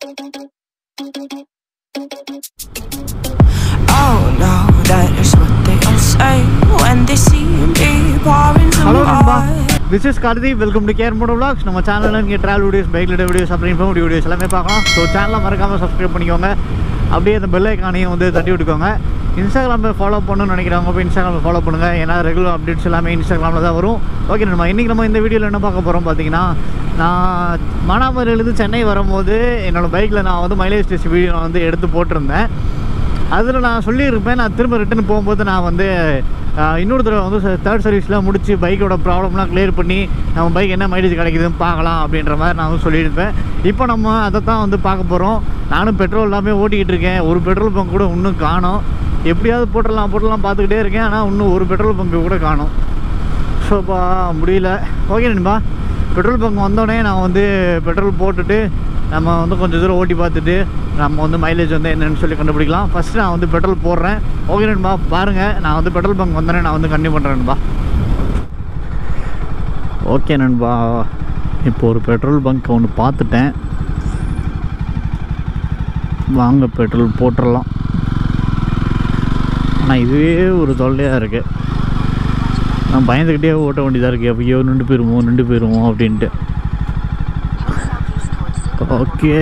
Oh no, that is what they all say when they see me pouring some hello நண்பா wine. This is Karthi welcome to care moto vlogs நம்ம சேனலில் நீங்கள் travel videos bike rider videos அப்புறம் inform videos எல்லாமே பார்க்கலாம் so சேனலை மறக்காமல் subscribe பண்ணிக்கோங்க அப்படியே அந்த பெல் ஐக்கானையும் வந்து தட்டி விட்டுக்கோங்க இன்ஸ்டாகிராமில் ஃபாலோ பண்ணணும்னு நினைக்கிறவங்க போய் இன்ஸ்டாகிராமில் ஃபாலோ பண்ணுங்கள் ஏன்னா ரெகுலர் அப்டேட்ஸ் எல்லாமே இன்ஸ்டாகிராமில் தான் வரும் ஓகே நம்ம இன்றைக்கி நம்ம இந்த வீடியோவில் என்ன பார்க்க போகிறோம் பார்த்தீங்கன்னா நான் மானாமரியிலேருந்து சென்னை வரும்போது என்னோடய பைக்கில் நான் வந்து மைலேஜ் டெஸ்ட் வீடியோ நான் வந்து எடுத்து போட்டிருந்தேன் அதில் நான் சொல்லியிருப்பேன் நான் திரும்ப ரிட்டர்ன் போகும்போது நான் வந்து ஆஹ், இன்னொரு தடவை வந்து தேர்ட் சர்வீஸ்லாம் முடிச்சு பைக்கோட ப்ராப்ளம்லாம் க்ளியர் பண்ணி நம்ம பைக் என்ன மைலேஜ் கிடைக்குதுன்னு பார்க்கலாம் அப்படின்ற மாதிரி நான் வந்து சொல்லியிருப்பேன் இப்போ நம்ம அதை தான் வந்து பார்க்க போகிறோம் நானும் பெட்ரோல் எல்லாமே ஓட்டிக்கிட்டு இருக்கேன் ஒரு பெட்ரோல் பங்க் கூட இன்னும் காணோம் எப்படியாவது போட்டுடலாம் போட்டுடலாம் பார்த்துக்கிட்டே இருக்கேன் ஆனால் இன்னும் ஒரு பெட்ரோல் பங்கு கூட காணோம் ஸோப்பா முடியல ஓகே நண்பா பெட்ரோல் பங்க் வந்தோடனே நான் வந்து பெட்ரோல் போட்டுட்டு நம்ம வந்து கொஞ்சம் தூரம் ஓட்டி பார்த்துட்டு நம்ம வந்து மைலேஜ் வந்து என்னன்னு சொல்லி கண்டுபிடிக்கலாம் ஃபஸ்ட்டு நான் வந்து பெட்ரோல் போடுறேன் ஓகே நண்பா பாருங்கள் நான் வந்து பெட்ரோல் பங்க் வந்தோடனே நான் வந்து கண்டினியூ பண்ணுறேன் நண்பா ஓகே நண்பா இப்போ ஒரு பெட்ரோல் பங்க் ஒன்று பார்த்துட்டேன் வாங்க பெட்ரோல் போட்டுடலாம் ஆனால் இதுவே ஒரு தொல்லையாக இருக்குது நான் பயந்துக்கிட்டே ஓட்ட வேண்டியதாக இருக்குது ஐயோ நின்று போயிருவோம் நின்று போயிருவோம் அப்படின்ட்டு ஓகே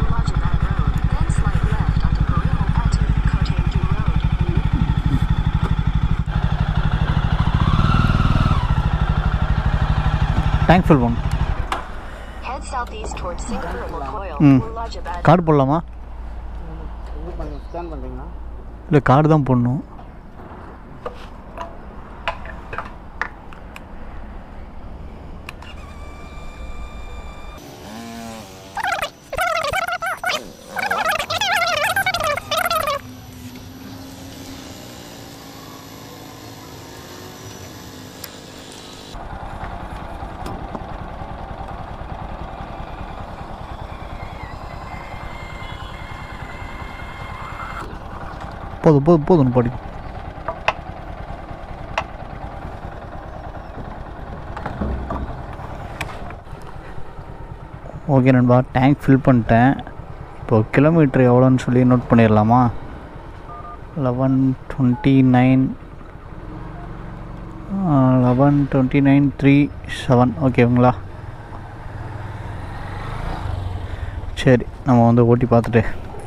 டேங்க் ஃபில் பண்ணு Head southeast towards St. Thermal Coil, Mm. Wulajabad. Card போடலாமா ஸ்கேன் பண்ணுறீங்களா இல்லை கார்டு தான் போடணும் போதும் போதும் போதும் படி ஓகே நண்பா டேங்க் ஃபில் பண்ணிட்டேன் இப்போ கிலோமீட்டர் எவ்வளோன்னு சொல்லி நோட் பண்ணிடலாமா eleven twenty nine eleven twenty nine three seven ஓகேங்களா சரி நம்ம வந்து ஓட்டி பார்த்துட்டு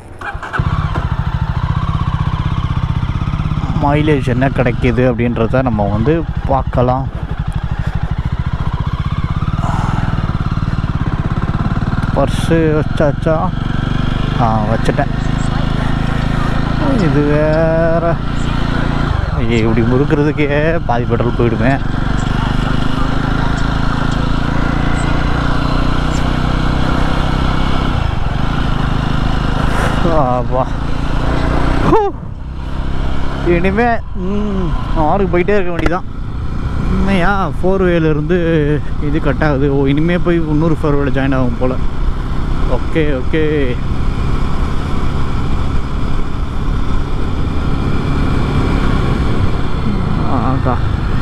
மைலேஜ் என்ன கிடைக்கிது அப்படின்றத நம்ம வந்து பார்க்கலாம் பர்ஸு வச்சாச்சா ஆ வச்சுட்டேன் இது வேற ஐயே இப்படி முறுக்கிறதுக்கே பாதி பெட்ரோல் போயிடுவேன் வா இனிமே ம், ஆறுக்கு போயிட்டே இருக்க வேண்டியதான் உண்மையா ஃபோர் வேலேருந்து இது கட் ஆகுது ஓ இனிமே போய் இன்னொரு ஃபோர் வேல ஜாயின் ஆகும் போல் ஓகே ஓகே ஆக்கா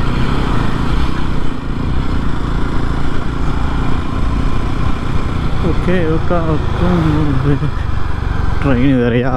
ஓகே ஓகா ட்ரெயின் வேறையா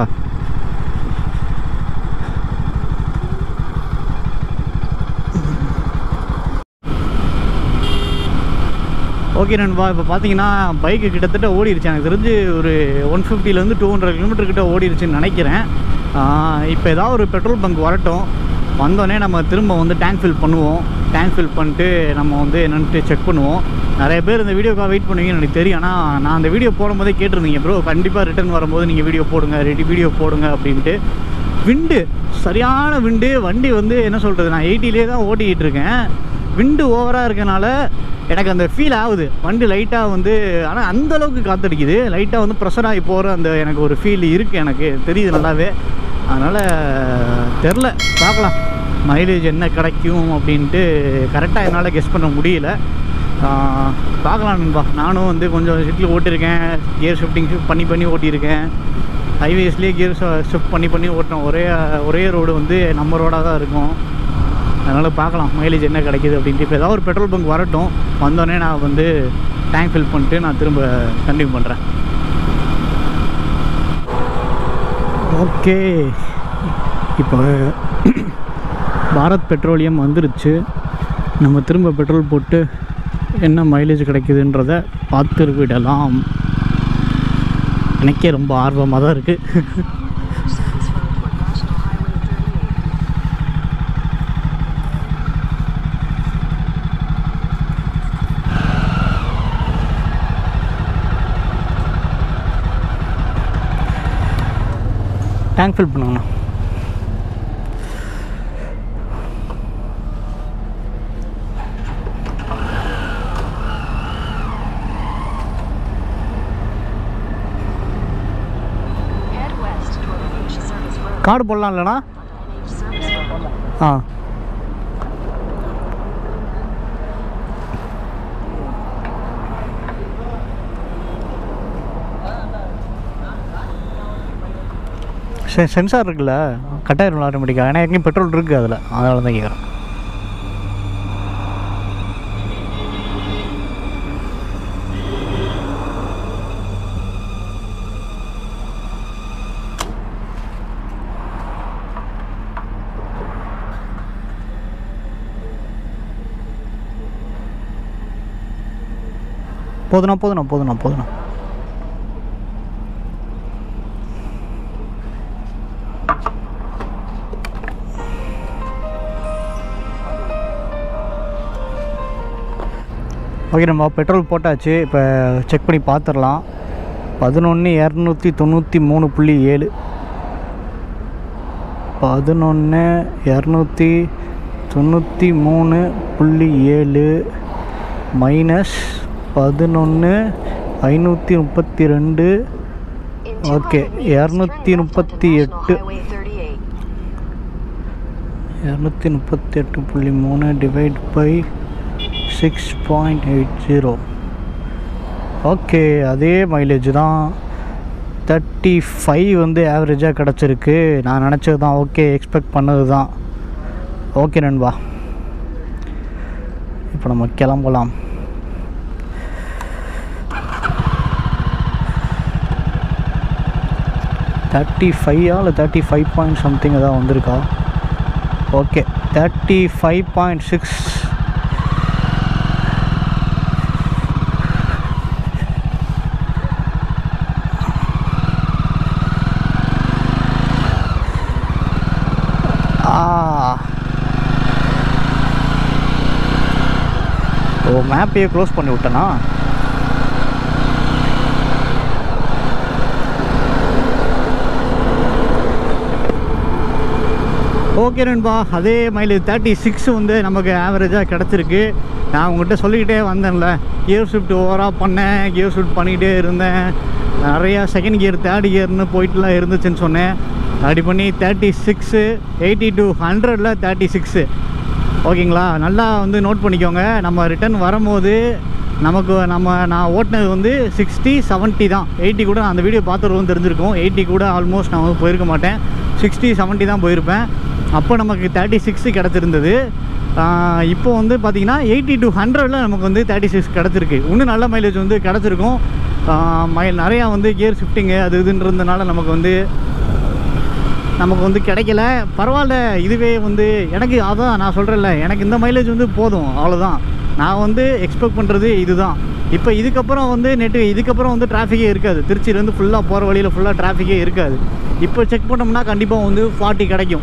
ஓகே நண்பா இப்போ பார்த்தீங்கன்னா பைக்கு கிட்டத்தட்ட ஓடிடுச்சு எனக்கு தெரிஞ்சு ஒரு ஒன் ஃபிஃப்டிலேருந்து டூ ஹண்ட்ரட் கிலோமீட்டர் கிட்ட ஓடிடுச்சுன்னு நினைக்கிறேன் இப்போ ஏதாவது ஒரு பெட்ரோல் பங்க் வரட்டும் வந்தோடனே நம்ம திரும்ப வந்து டேங்க் ஃபில் பண்ணுவோம் டேங்க் ஃபில் பண்ணிட்டு நம்ம வந்து என்னன்ட்டு செக் பண்ணுவோம் நிறைய பேர் இந்த வீடியோக்காக வெயிட் பண்ணுவீங்கன்னு எனக்கு தெரியும் ஆனால் நான் அந்த வீடியோ போடும்போதே கேட்டிருந்தீங்க ப்ரோ கண்டிப்பாக ரிட்டர்ன் வரும்போது நீங்கள் வீடியோ போடுங்க ரெடி வீடியோ போடுங்க அப்படின்ட்டு விண்டு சரியான விண்டு வண்டி வந்து என்ன சொல்கிறது நான் எயிட்டிலே தான் ஓட்டிக்கிட்டு இருக்கேன் விண்டு ஓவராக இருக்கனால எனக்கு அந்த ஃபீல் ஆகுது வண்டி லைட்டாக வந்து ஆனால் அந்த அளவுக்கு காத்தடிக்குது லைட்டாக வந்து ப்ரெஷர் ஆகி போகிற அந்த எனக்கு ஒரு ஃபீல் இருக்குது எனக்கு தெரியுது நல்லாவே அதனால் தெரில பார்க்கலாம் மைலேஜ் என்ன கிடைக்கும் அப்படின்ட்டு கரெக்டாக என்னால் கெஸ் பண்ண முடியல ஆஹ், பார்க்கலாம் நண்பா நானும் வந்து கொஞ்சம் ஷிஃப்ட்டில் ஓட்டியிருக்கேன் கியர் ஷிஃப்டிங் ஷிஃப்ட் பண்ணி பண்ணி ஓட்டியிருக்கேன் ஹைவேஸ்லேயே கியர் ஷிஃப்ட் பண்ணி பண்ணி ஓட்டினோம் ஒரே ஒரே ரோடு வந்து நம்ம ரோடாக தான் இருக்கும் அதனால் பார்க்கலாம் மைலேஜ் என்ன கிடைக்கிது அப்படின்ட்டு இப்போ ஏதாவது ஒரு பெட்ரோல் பங்க் வரட்டும் வந்தோடனே நான் வந்து டேங்க் ஃபில் பண்ணிட்டு நான் திரும்ப கண்டினியூ பண்ணுறேன் ஓகே இப்போ பாரத் பெட்ரோலியம் வந்துருச்சு நம்ம திரும்ப பெட்ரோல் போட்டு என்ன மைலேஜ் கிடைக்குதுன்றத பார்த்து விடலாம் எனக்கே ரொம்ப ஆர்வமாக தான் இருக்குது Service road toward National Highway 38. Tank fill பண்ணுங்கண்ணா Head west toward NH Service Road. Card போடலாம் இல்லைண்ணா NH Service Road. ஆ செ சென்சார் இருக்குல்ல கட்டாயிரம் ஆட்டோமேட்டிக்காக ஏன்னா எங்கேயும் பெட்ரோல் இருக்குது அதில் அதனால தான் கேட்குறேன் போதுண்ணா போதுண்ணா போதுண்ணா போதுண்ணா ஓகே நம்ம பெட்ரோல் போட்டாச்சு இப்போ செக் பண்ணி பார்த்துடலாம் பதினொன்று இரநூத்தி தொண்ணூற்றி மூணு புள்ளி ஏழு பதினொன்று இரநூத்தி தொண்ணூற்றி மூணு புள்ளி ஏழு மைனஸ் பதினொன்று ஐநூற்றி முப்பத்தி ரெண்டு In Okay, 200 meters, turn left onto 238. National Highway 38. இரநூத்தி முப்பத்தி எட்டு புள்ளி மூணு divide by six point eight zero okay அதே மைலேஜ் தான் தேர்ட்டி ஃபைவ் வந்து ஆவரேஜாக கிடச்சிருக்கு நான் நினச்சது தான் ஓகே எக்ஸ்பெக்ட் பண்ணது தான் ஓகே நண்பா இப்போ நம்ம கிளம்பலாம் தேர்ட்டி ஃபைவா இல்லை தேர்ட்டி ஃபைவ் பாயிண்ட் சம்திங் ஏதாவது வந்திருக்கா okay thirty five point six ஓ மேப்பையே க்ளோஸ் பண்ணி விட்டனா ஓகே நண்பா அதே மைலேஜ் தேர்ட்டி சிக்ஸ் வந்து நமக்கு ஆவரேஜாக கிடச்சிருக்கு நான் உங்கள்கிட்ட சொல்லிக்கிட்டே வந்தேன்ல கியர் ஷிஃப்ட் ஓவராக பண்ணேன் கியர் ஷிஃப்ட் பண்ணிக்கிட்டே இருந்தேன் நிறையா செகண்ட் கியர் தேர்ட் கியர்னு போயிட்டுலாம் இருந்துச்சுன்னு சொன்னேன் அப்படி பண்ணி தேர்ட்டி சிக்ஸு எயிட்டி டூ ஹண்ட்ரடில் தேர்ட்டி சிக்ஸு ஓகேங்களா நல்லா வந்து நோட் பண்ணிக்கோங்க நம்ம ரிட்டர்ன் வரும்போது நமக்கு நம்ம நான் ஓட்டினது வந்து சிக்ஸ்டி 70 தான் எயிட்டி கூட நான் அந்த வீடியோ பார்த்துருவோம் தெரிஞ்சிருக்கும் எயிட்டி கூட ஆல்மோஸ்ட் நான் வந்து போயிருக்க மாட்டேன் சிக்ஸ்டி 70 தான் போயிருப்பேன் அப்போ நமக்கு தேர்ட்டி சிக்ஸு கிடச்சிருந்தது ஆஹ் இப்போ வந்து பார்த்திங்கன்னா எயிட்டி டு ஹண்ட்ரடில் நமக்கு வந்து தேர்ட்டி சிக்ஸ் கிடச்சிருக்கு இன்னும் நல்ல மைலேஜ் வந்து கிடச்சிருக்கும் மைல் நிறையா வந்து கியர் ஷிஃப்டிங்கு அது இதுன்றதுனால நமக்கு வந்து நமக்கு வந்து கிடைக்கல பரவாயில்ல இதுவே வந்து எனக்கு அதான் நான் சொல்கிறேன்ல எனக்கு இந்த மைலேஜ் வந்து போதும் அவ்வளோதான் நான் வந்து எக்ஸ்பெக்ட் பண்ணுறது இதுதான் இப்போ இதுக்கப்புறம் வந்து நெட்டு இதுக்கப்புறம் வந்து டிராஃபிக்கே இருக்காது திருச்சியிலேருந்து ஃபுல்லாக போகிற வழியில் ஃபுல்லாக டிராஃபிக்கே இருக்காது இப்போ செக் பண்ணோம்னா கண்டிப்பாக வந்து ஃபார்ட்டி கிடைக்கும்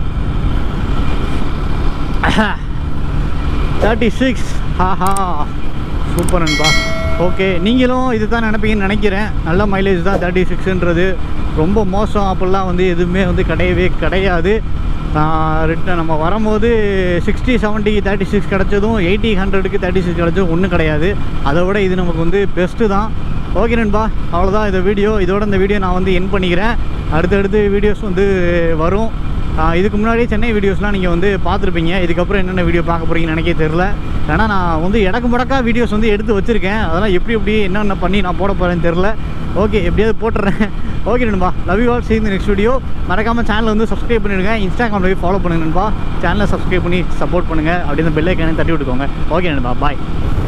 தேர்ட்டி சிக்ஸ் ஹாஹா சூப்பர் நண்பா ஓகே நீங்களும் இது தான் நினைப்பீங்கன்னு நினைக்கிறேன் நல்ல மைலேஜ் தான் தேர்ட்டி சிக்ஸுன்றது ரொம்ப மோசம் அப்படிலாம் வந்து எதுவுமே வந்து கிடையவே கிடையாது ரிட்டன் நம்ம வரும்போது சிக்ஸ்டி செவன்ட்டிக்கு தேர்ட்டி சிக்ஸ் கிடச்சதும் எயிட்டி ஹண்ட்ரடுக்கு தேர்ட்டி சிக்ஸ் கிடச்சதும் ஒன்றும் கிடையாது அதை விட இது நமக்கு வந்து பெஸ்ட்டு தான் ஓகே நண்பா அவ்வளோதான் இந்த வீடியோ இதோட இந்த வீடியோ நான் வந்து என் பண்ணிக்கிறேன் அடுத்தடுத்து வீடியோஸ் வந்து வரும் ஆஹ் இதுக்கு முன்னாடி சென்னை வீடியோஸ்லாம் நீங்கள் வந்து பார்த்துருப்பீங்க இதுக்கப்புறம் என்னென்ன வீடியோ பார்க்க போகிறீங்கன்னு எனக்கே தெரில ஏன்னா நான் வந்து இடக்கு முடக்கா வீடியோஸ் வந்து எடுத்து வச்சுருக்கேன் அதெல்லாம் எப்படி எப்படி என்னென்ன பண்ணி நான் போட போகிறேன்னு தெரில ஓகே எப்படியாவது போட்டுறேன் ஓகே நண்பா love you all see in next video மறக்காமல் சேனலை வந்து சப்ஸ்கிரைப் பண்ணிடுங்க இன்ஸ்டாகிராமில் போய் ஃபாலோ பண்ணுங்க நண்பா சேனலை சப்ஸ்கிரைப் பண்ணி சப்போர்ட் பண்ணுங்கள் அப்படி இந்த பெல் ஐக்கானே தட்டி விட்டுக்கோங்க ஓகே நண்பா பாய்